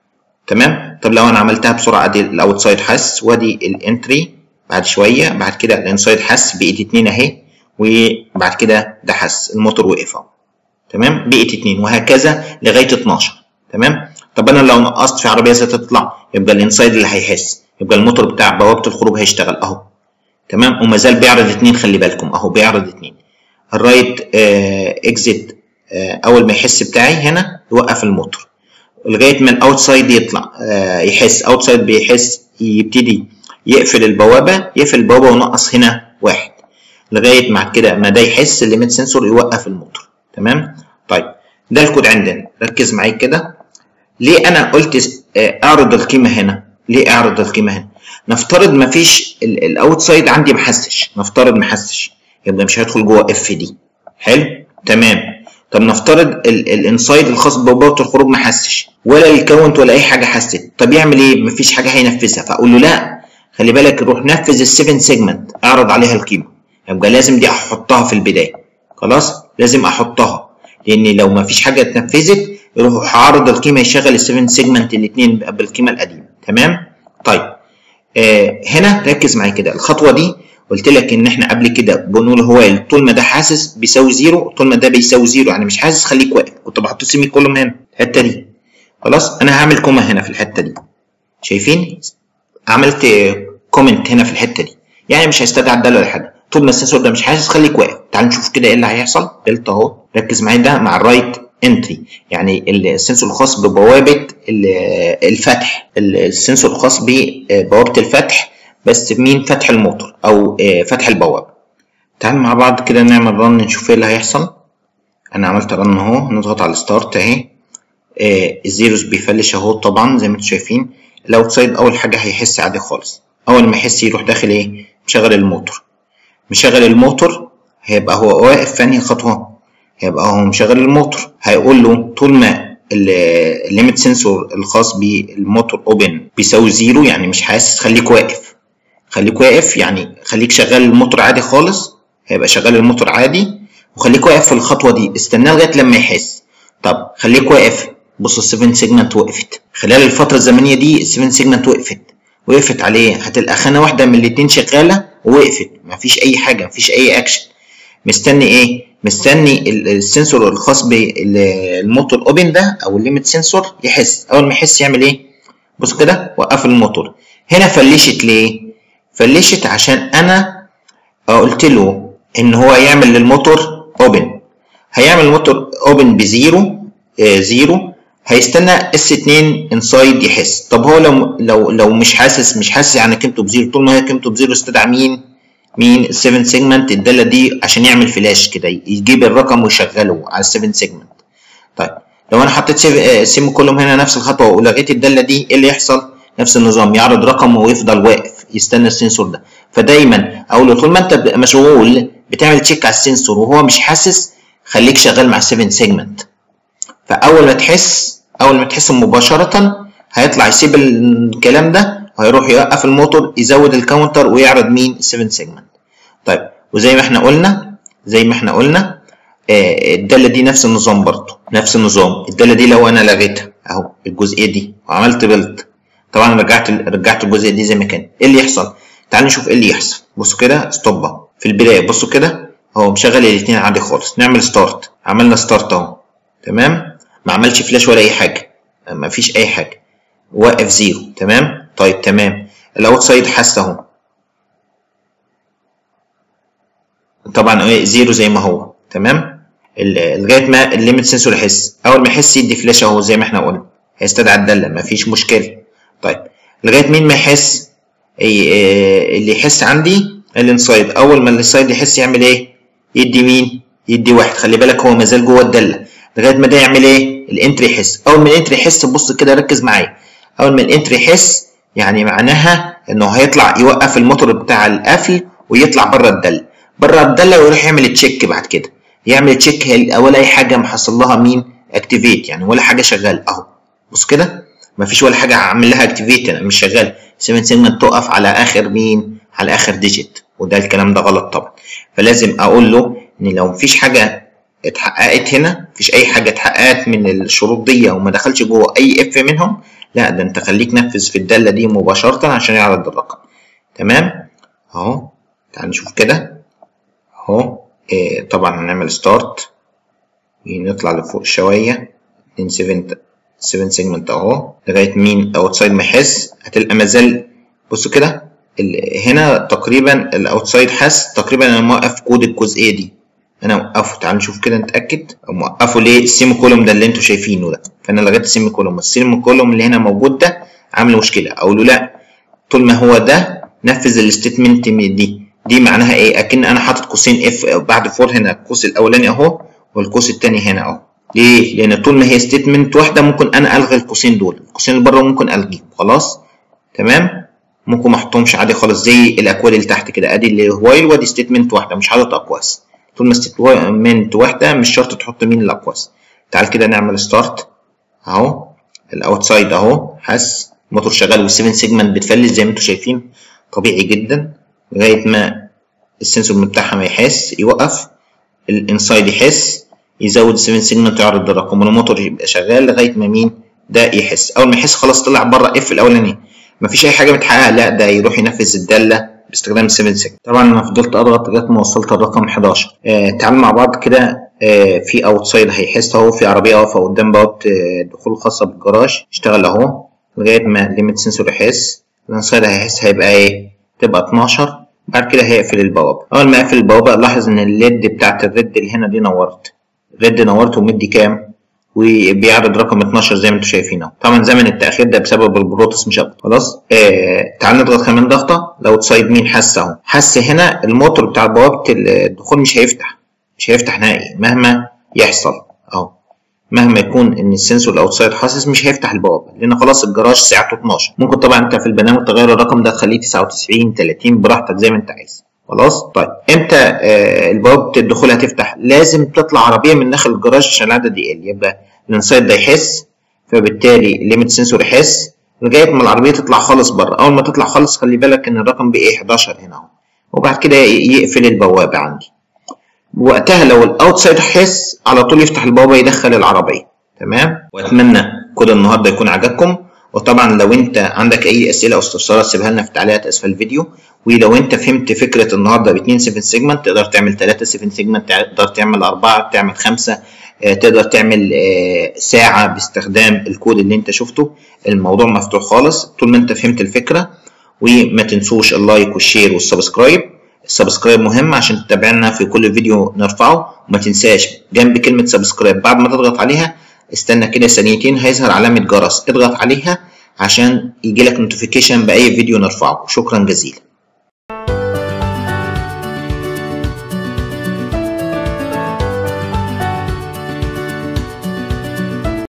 تمام طب لو انا عملتها بسرعه ادي الاوتسايد حس وادي الانتري بعد شويه بعد كده الانسايد حس بقيت اتنين اهي وبعد كده ده حس الموتور وقف اهو تمام بقيت اتنين وهكذا لغايه 12 تمام طب انا لو نقصت في عربيه تطلع يبقى الانسايد اللي هيحس يبقى الموتور بتاع بوابه الخروج هيشتغل اهو تمام وما زال بيعرض اتنين خلي بالكم اهو بيعرض اتنين الرايت آه اكزيت آه اول ما يحس بتاعي هنا يوقف الموتور لغايه ما الاوتسايد يطلع آه يحس اوتسايد بيحس يبتدي يقفل البوابه يقفل البوابه ونقص هنا واحد لغايه مع كده ما ده يحس الليميت سنسور يوقف الموتور تمام طيب ده الكود عندنا ركز معايا كده ليه انا قلت اعرض القيمه هنا ليه اعرض القيمه هنا نفترض ما فيش الاوتسايد عندي ما حسش نفترض ما حسش يبقى مش هيدخل جوه اف دي حلو تمام طب نفترض الانسايد الخاص ببوابه الخروج ما حسش ولا الكاونت ولا اي حاجه حست طب يعمل ايه مفيش حاجه هينفذها فاقول له لا خلي بالك روح نفذ ال7 سيجمنت اعرض عليها القيمه يبقى لازم دي احطها في البدايه خلاص لازم احطها لان لو ما فيش حاجه اتنفذت يروح عارض القيمه يشغل ال7 سيجمنت الاثنين بالقيمه القديمه تمام طيب آه هنا ركز معايا كده الخطوه دي قلت لك ان احنا قبل كده بنقول هو طول ما ده حاسس بيساوي زيرو طول ما ده بيساوي زيرو يعني مش حاسس خليك واقف كنت بحط سيمي كولوم هنا الحته دي خلاص انا هعمل كوما هنا في الحته دي شايفين عملت كومنت هنا في الحته دي يعني مش هيستدعي الداله ولا حاجه طول ما السنسور ده مش حاسس خليك واقف تعال نشوف كده ايه اللي هيحصل دلتا اهو ركز معايا ده مع الرايت انتري يعني السنسور الخاص ببوابه الفتح السنسور الخاص ببوابه الفتح بس مين فتح الموتور او فتح البوابه تعال مع بعض كده نعمل رن نشوف ايه اللي هيحصل انا عملت رن اهو نضغط على الستارت اهي الزيروز بيفلش اهو طبعا زي ما انتم شايفين الاوت سايد اول حاجه هيحس عادي خالص اول ما يحس يروح داخل ايه مشغل الموتور مشغل الموتور هيبقى هو واقف في انهي خطوه هيبقى هو مشغل الموتور هيقول له طول ما الليميت سنسور الخاص بالموتور اوبن بيساوي زيرو يعني مش حاسس خليك واقف خليك واقف يعني خليك شغال الموتور عادي خالص هيبقى شغال الموتور عادي وخليك واقف في الخطوه دي استناه لغايه لما يحس طب خليك واقف بص ال7 سيجمنت وقفت خلال الفتره الزمنيه دي ال7 سيجمنت وقفت وقفت عليه هتلقى خانه واحده من الاتنين شغاله ووقفت مفيش اي حاجه مفيش اي اكشن مستني ايه مستني السنسور الخاص بالموتور اوبن ده او الليميت سنسور يحس اول ما يحس يعمل ايه بص كده وقف الموتور هنا فلشت ليه فلشت عشان انا قلت له ان هو يعمل للموتور اوبن هيعمل الموتور اوبن بزيرو آه زيرو هيستنى اس 2 انسايد يحس طب هو لو لو لو مش حاسس مش حاسس يعني قيمته بزيرو طول ما هي قيمته بزيرو استدعى مين مين ال 7 سيجمنت الداله دي عشان يعمل فلاش كده يجيب الرقم ويشغله على ال 7 سيجمنت طيب لو انا حطيت سيمي كولوم هنا نفس الخطوه ولغيت الداله دي ايه اللي يحصل نفس النظام يعرض رقم ويفضل واقف يستنى السنسور ده فدايما اقول له طول ما انت مشغول بتعمل تشيك على السنسور وهو مش حاسس خليك شغال مع 7 سيجمنت فاول ما تحس اول ما تحس مباشره هيطلع يسيب الكلام ده وهيروح يوقف الموتور يزود الكاونتر ويعرض مين ال 7 سيجمنت طيب وزي ما احنا قلنا زي ما احنا قلنا آه الداله دي نفس النظام برضه نفس النظام الداله دي لو انا لغيتها اهو الجزئيه دي وعملت بيلت طبعا رجعت رجعت الجزئيه دي زي ما كان ايه اللي يحصل تعال نشوف ايه اللي يحصل بصوا كده ستوب في البدايه بصوا كده هو مشغل الاثنين عادي خالص نعمل ستارت عملنا ستارت اهو تمام ما عملش فلاش ولا اي حاجه ما فيش اي حاجه واقف زيرو تمام طيب تمام الاوت سايد حس اهو طبعا ايه زيرو زي ما هو تمام لغايه ما الليميت سنسور يحس اول ما يحس يدي فلاش اهو زي ما احنا قلنا هيستدعي الداله مفيش مشكله طيب لغايه مين ما يحس اللي يحس عندي الانسايد اول ما الانسايد يحس يعمل ايه يدي مين يدي واحد خلي بالك هو مازال جوه الداله لغايه ما ده يعمل ايه الانتري يحس اول ما الانتري يحس بص كده ركز معايا اول ما الانتري يحس يعني معناها انه هيطلع يوقف الموتور بتاع القفل ويطلع بره الداله بره الداله ويروح يعمل تشيك بعد كده يعمل تشيك ولا اي حاجه محصل لها مين اكتيفيت يعني ولا حاجه شغال اهو بص كده مفيش ولا حاجه عامل لها اكتيفيت انا مش شغال 7 سيجمنت تقف على اخر مين على اخر ديجيت وده الكلام ده غلط طبعا فلازم اقول له ان لو مفيش حاجه اتحققت هنا مفيش اي حاجه اتحققت من الشروط دي وما دخلش جوه اي اف منهم لا ده انت خليك نفذ في الداله دي مباشره عشان يعرض الرقم تمام اهو تعال نشوف كده اهو إيه طبعا هنعمل ستارت نطلع لفوق شويه 2 7 7 سيجمنت اهو لغايه مين اوتسايد ما يحس هتلقى مازال بصوا كده هنا تقريبا الاوتسايد حس تقريبا انا موقف كود الجزئيه دي انا موقفه تعال نشوف كده نتاكد موقفه ليه السيمي كولوم ده اللي انتوا شايفينه ده فانا لغيت السيمي كولوم السيمي كولوم اللي هنا موجود ده عامل مشكله اقول له لا طول ما هو ده نفذ الستيتمنت دي دي معناها ايه اكن انا حاطط قوسين اف بعد فور هنا القوس الاولاني اهو والقوس الثاني هنا اهو ليه لان طول ما هي ستيتمنت واحده ممكن انا الغي القوسين دول القوسين اللي بره ممكن الغيهم خلاص تمام ممكن ما احطهمش عادي خالص زي الاكواد اللي تحت كده ادي اللي وايل وادي ستيتمنت واحده مش حاطط اقواس طول ما ستيتمنت واحده مش شرط تحط مين الاقواس تعال كده نعمل ستارت اهو الاوتسايد اهو حس الموتور شغال وال7 سيجمنت بتفلت زي ما انتم شايفين طبيعي جدا لغايه ما السنسور بتاعها ما يحس يوقف الانسايد يحس يزود 7 سيجمنت يعرض الرقم والموتور يبقى شغال لغايه ما مين ده يحس اول ما يحس خلاص طلع بره اف الاولاني مفيش اي حاجه متحققه لا ده يروح ينفذ الداله باستخدام 7 سيجمنت طبعا انا فضلت اضغط لغايه ما وصلت الرقم 11 آه تعالوا مع بعض كده آه في اوتسايد هيحس اهو في عربيه واقفه قدام بوابه آه دخول خاصه بالجراج اشتغل اهو لغايه ما الليميت سنسور يحس الانسايد هيحس هيبقى ايه تبقى 12 بعد كده هيقفل البوابه اول ما يقفل البوابه لاحظ ان الليد بتاعت الريد اللي هنا دي نورت الريد نورت ومدي كام وبيعرض رقم 12 زي ما انتم شايفين اهو طبعا زمن التاخير ده بسبب البروتوس مش اكتر خلاص آه تعال نضغط كمان ضغطه لو سايد مين حس اهو حس هنا الموتور بتاع بوابه الدخول مش هيفتح مش هيفتح نهائي مهما يحصل اهو مهما يكون ان السنسور الاوتسايد حاسس مش هيفتح البوابه لان خلاص الجراج ساعته 12 ممكن طبعا انت في البرنامج تغير الرقم ده تخليه 99 30 براحتك زي ما انت عايز خلاص طيب امتى آه البوابه الدخول هتفتح لازم تطلع عربيه من داخل الجراج عشان العدد يقل يبقى الانسايد ده يحس فبالتالي الليميت سنسور يحس لغايه ما العربيه تطلع خالص بره اول ما تطلع خالص خلي بالك ان الرقم بايه 11 هنا اهو وبعد كده يقفل البوابه عندي وقتها لو الاوتسايد حس على طول يفتح البوابه يدخل العربيه تمام واتمنى كود النهارده يكون عجبكم وطبعا لو انت عندك اي اسئله او استفسارات سيبها لنا في التعليقات اسفل الفيديو ولو انت فهمت فكره النهارده ب 2 7 سيجمنت تقدر تعمل 3 7 سيجمنت تقدر تعمل 4 تعمل 5 تقدر تعمل ساعه باستخدام الكود اللي انت شفته الموضوع مفتوح خالص طول ما انت فهمت الفكره وما تنسوش اللايك والشير والسبسكرايب السبسكرايب مهم عشان تتابعنا في كل فيديو نرفعه وما تنساش جنب كلمة سبسكرايب بعد ما تضغط عليها استنى كده ثانيتين هيظهر علامة جرس اضغط عليها عشان يجيلك نوتيفيكيشن بأي فيديو نرفعه شكرا جزيلا